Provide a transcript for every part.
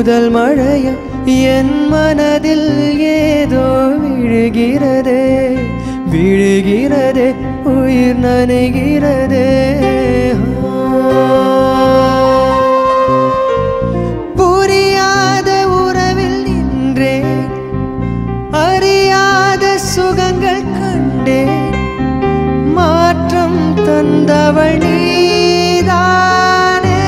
முதல் மழைய என் மனதில் ஏதோ விழுகிறதே விழுகிறதே உயிர் நனைகிறதே புரியாத உறவில் நின்றேன் அறியாத சுகங்கள் கண்டேன் மாற்றம் தந்தவள் நீதானே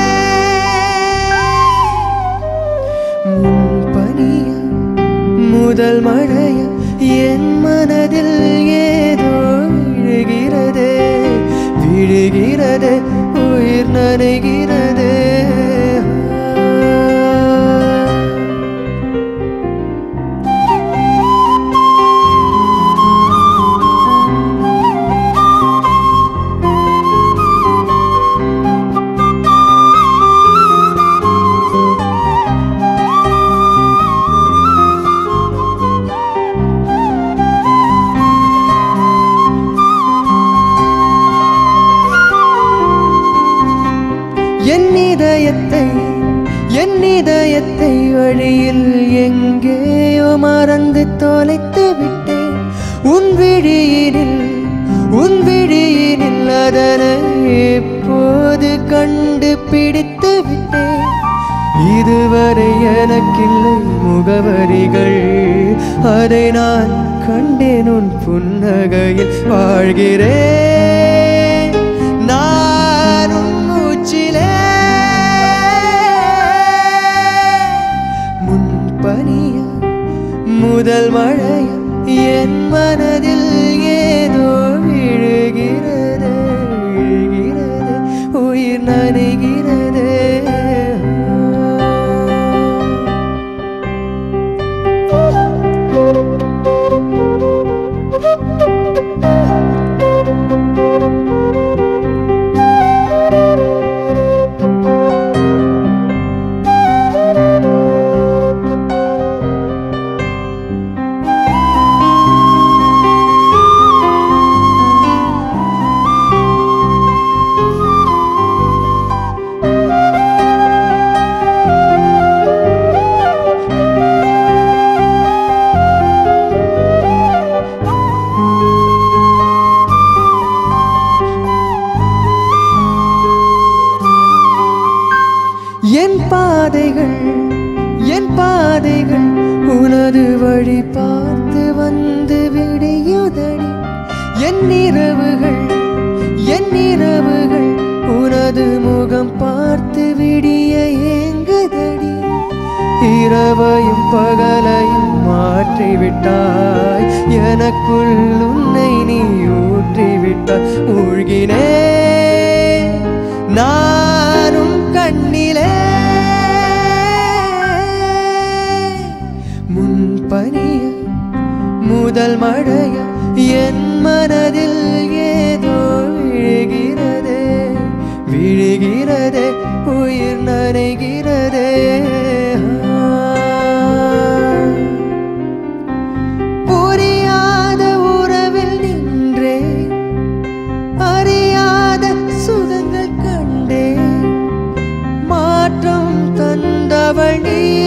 முன்பனிய முதல் மழைய என் மனதில் ஏதோ விழுகிறதே விழுகிறதே உயிர் நனைகிறதே என் இதயத்தை என் இதயத்தை வழியில் எங்கேயோ மறந்து தொலைத்து விட்டேன் உன் விழியினில் உன் விழியினில் அதனை எப்போது கண்டு பிடித்து விட்டேன் இதுவரை எனக்கில்லை முகவரிகள் அதை நான் கண்டேன் உன் புன்னகையில் வாழ்கிறேன் நானும் மூச்சிலே முன்பனிய முதல் மழைய என் மனதில் ஏதோ விழுகிறது விழுகிறது உயிர் நனைகிறது என் பாதைகள் என் பாதைகள் உனது வழி பார்த்து வந்து விடையுதடி என் இரவுகள் என் இரவுகள் உனது முகம் பார்த்து விடிய ஏங்குதடி இரவையும் பகலையும் மாற்றிவிட்டாய் எனக்குள் உன்னை நீ ஊற்றிவிட்டாய் மூழ்கினே நானும் கண்ணிலே முன்பனிய முதல் மழைய என் மனதில் ஏதோ விழுகிறதே விழுகிறதே உயிர் நனைகிறதே புரியாத உறவில் நின்றேன் அறியாத சுகங்கள் கண்டேன் மாற்றம் தந்தவள் நீ